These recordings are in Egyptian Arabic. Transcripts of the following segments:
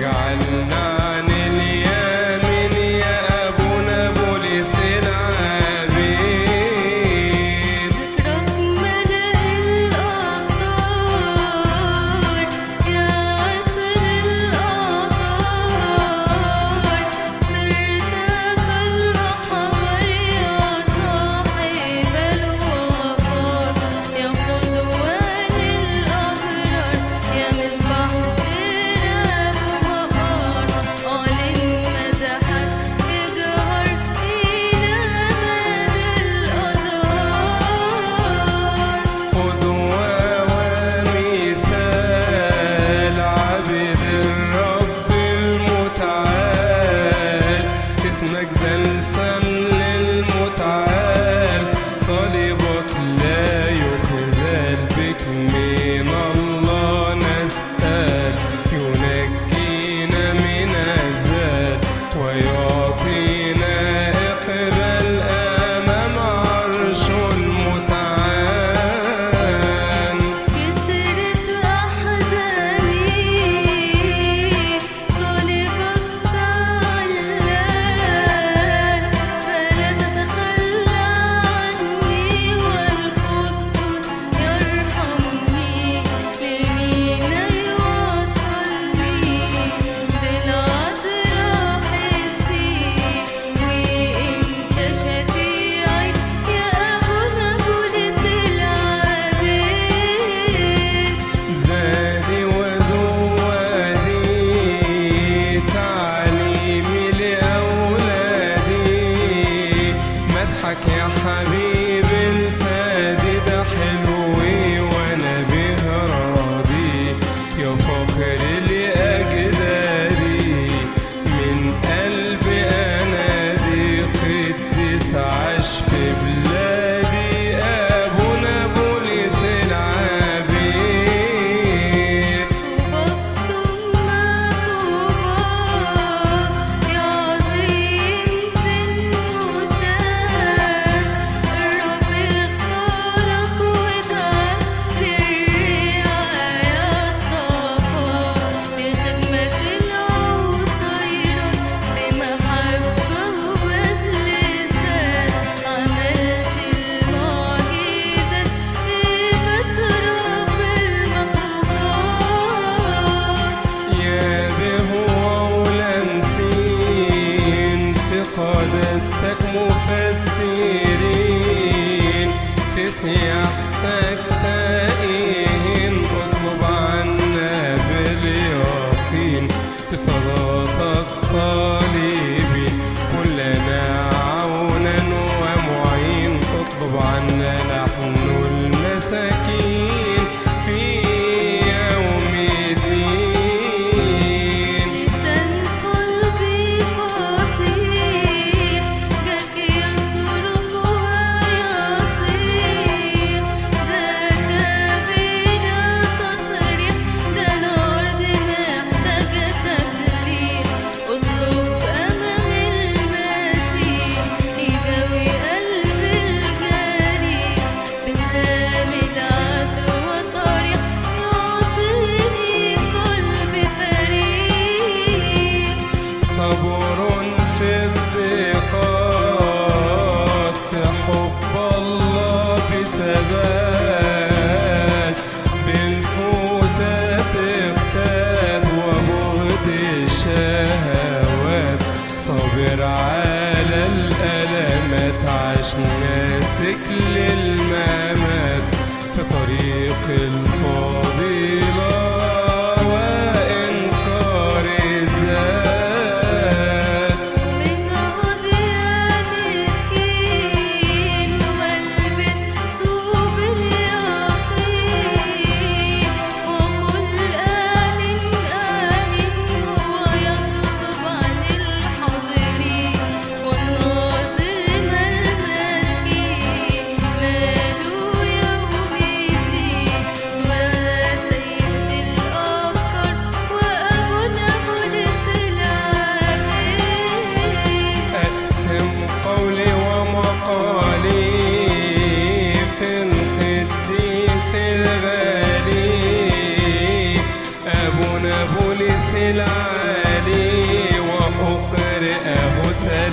واجعلنا عن اليمين يا أبونا بولس العبيد ذكرك ملأ الأخطار يا عطر الأخطار سرتك الأحمر يا صاحب الوقار يا قدوة للأبرار يا مصباح سراب وقار أعلن مدحك اجهر إلى مدى الأزهار قدوة ومثال عبد الرب المتعال اسمك بلسم للمتعال طالبك لا يخزل بك من الله نسأل ينجينا من الزال ويعطينا اقبال امام عرش المتعال كترت أحزاني طالبك تعلان فلا تتخلى عني والقدوس يرحمني لمين يوصلني بالعذراء حسبي وإنت شفيعي يا أبونا بولس العبيد زادي وزوادي تعليمي لأولادي مدحك يا حبيب الفادي ده حلوي وأنا به راضي يا فخر لأجدادي من قلبي أنادي قديس عاش في بلادي أبونا بولس العبيد وبقسم مكتوبة يا عظيم في النساء الرب اختارك وجعل للرعاية اصطفى لخدمة العصيرة بمحبة وبذل ذات عملت المعجزات بتراب المخلوقات يا به ولمسين في قداستك مفسرين في سياحتك تائهين اطلب عنا باليقين في صلاتك طالبين كلنا عونا ومعين اطلب عنا نحن المساكين في يوم الدين لسان قلبي فصيح جاك يصرخ ويصيح ذاك بلا تصريح ده الأرض محتاجة تكليف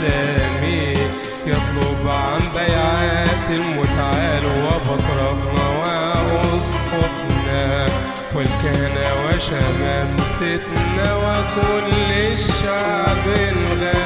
التلاميذ يطلب عن بيعات المتعال وبطرقنا وأسقطنا والكهنة وشمامستنا وكل الشعب الغالي